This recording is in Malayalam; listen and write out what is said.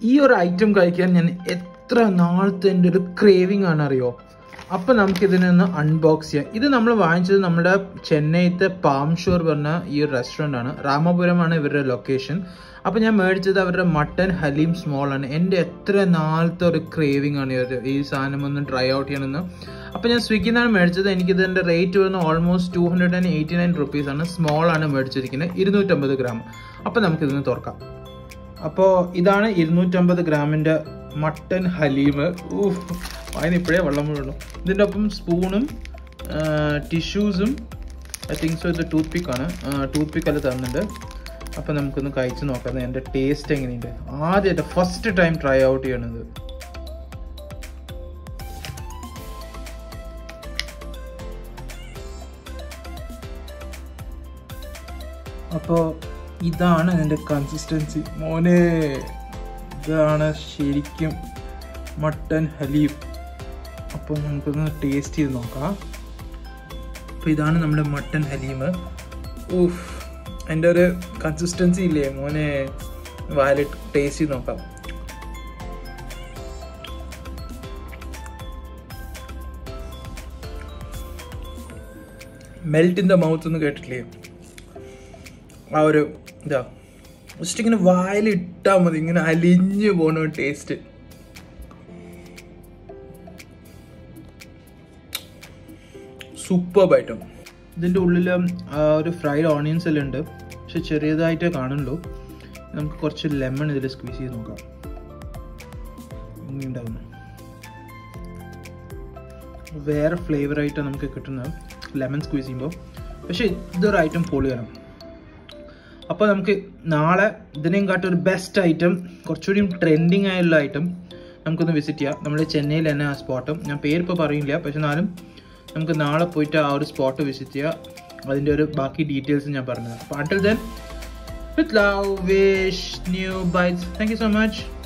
ഈ ഒരു ഐറ്റം കഴിക്കാൻ ഞാൻ എത്ര നാളത്തെ എൻ്റെ ഒരു ക്രേവിംഗ് ആണ് അറിയോ അപ്പം നമുക്ക് ഇതിനൊന്ന് അൺബോക്സ് ചെയ്യാം ഇത് നമ്മൾ വാങ്ങിച്ചത് നമ്മുടെ ചെന്നൈത്തെ പാം ഷോർ പറഞ്ഞ ഈ ഒരു റെസ്റ്റോറൻ്റ് ആണ് രാമപുരമാണ് ഇവരുടെ ലൊക്കേഷൻ അപ്പം ഞാൻ മേടിച്ചത് അവരുടെ മട്ടൻ ഹലീം സ്മോൾ ആണ് എൻ്റെ എത്ര നാളത്തെ ഒരു ക്രേവിംഗ് ആണ് ഈ ഒരു ഈ സാധനം ഒന്ന് ട്രൈ ഔട്ട് ചെയ്യണമെന്ന് അപ്പം ഞാൻ സ്വിഗ്ഗിയിൽ നിന്നാണ് മേടിച്ചത് എനിക്കിതിൻ്റെ റേറ്റ് വരുന്നത് almost two hundred and eighty nine rupees ആണ് സ്മോൾ ആണ് മേടിച്ചിരിക്കുന്നത് ഇരുന്നൂറ്റമ്പത് ഗ്രാം അപ്പം നമുക്കിതൊന്ന് തുറക്കാം അപ്പോൾ ഇതാണ് ഇരുന്നൂറ്റമ്പത് ഗ്രാമിൻ്റെ മട്ടൻ ഹലീം ഊഹ് അതിന് ഇപ്പോഴേ വെള്ളം വീഴുന്നു ഇതിൻ്റെ ഒപ്പം സ്പൂണും ടിഷ്യൂസും ഐ തിങ്ക് സോ ഇത് ടൂത്ത് പിക്കാണ് ടൂത്ത് പിക്ക് അല്ല തന്നിട്ടുണ്ട് അപ്പോൾ നമുക്കൊന്ന് കഴിച്ച് നോക്കാം എൻ്റെ ടേസ്റ്റ് എങ്ങനെയുണ്ട് ആദ്യമായിട്ട് ഫസ്റ്റ് ടൈം ട്രൈ ഔട്ട് ചെയ്യണത് അപ്പോൾ ഇതാണ് അതിൻ്റെ കൺസിസ്റ്റൻസി മോനെ ഇതാണ് ശരിക്കും മട്ടൻ ഹലീം അപ്പോൾ നമുക്കൊന്ന് ടേസ്റ്റ് ചെയ്ത് നോക്കാം അപ്പോൾ ഇതാണ് നമ്മുടെ മട്ടൻ ഹലീം ഊഫ് അതിൻ്റെ ഒരു കൺസിസ്റ്റൻസി ഇല്ലേ മോനെ വാലിട്ട് ടേസ്റ്റ് ചെയ്ത് നോക്കാം മെൽറ്റ് ഇൻ ദ മൗത്ത് എന്ന് കേട്ടിട്ടില്ലേ ആ ഒരു ഇതാ ജസ്റ്റ് ഇങ്ങനെ വായിൽ ഇട്ടാൽ മതി ഇങ്ങനെ അലിഞ്ഞു പോണ ടേസ്റ്റ് സൂപ്പർ ഐറ്റം ഇതിൻ്റെ ഉള്ളിൽ ഒരു ഫ്രൈഡ് ഓണിയൻസ് എല്ലാം ഉണ്ട് പക്ഷെ ചെറിയതായിട്ടേ കാണുള്ളൂ നമുക്ക് കുറച്ച് ലെമൺ ഇതിൽ സ്ക്വീസ് ചെയ്ത് നോക്കാം ഇങ്ങനെ ഉണ്ടാവുന്നു വേറെ ഫ്ലേവർ ആയിട്ടാണ് നമുക്ക് കിട്ടുന്നത് ലെമൺ സ്ക്വീസ് ചെയ്യുമ്പോൾ പക്ഷേ ഇതൊരു ഐറ്റം പൊളിയാണ് അപ്പോൾ നമുക്ക് നാളെ ഇതിനെയും കാട്ടി ഒരു ബെസ്റ്റ് ഐറ്റം കുറച്ചുകൂടി ട്രെൻഡിങ് ആയുള്ള ഐറ്റം നമുക്കൊന്ന് വിസിറ്റ് ചെയ്യാം നമ്മുടെ ചെന്നൈയിൽ തന്നെ ആ സ്പോട്ട് ഞാൻ പേരിപ്പോൾ പറയില്ല പക്ഷെ എന്നാലും നമുക്ക് നാളെ പോയിട്ട് ആ ഒരു സ്പോട്ട് വിസിറ്റ് ചെയ്യുക അതിൻ്റെ ഒരു ബാക്കി ഡീറ്റെയിൽസ് ഞാൻ പറഞ്ഞത് അപ്പോൾ until then with love wish new bytes thank you so much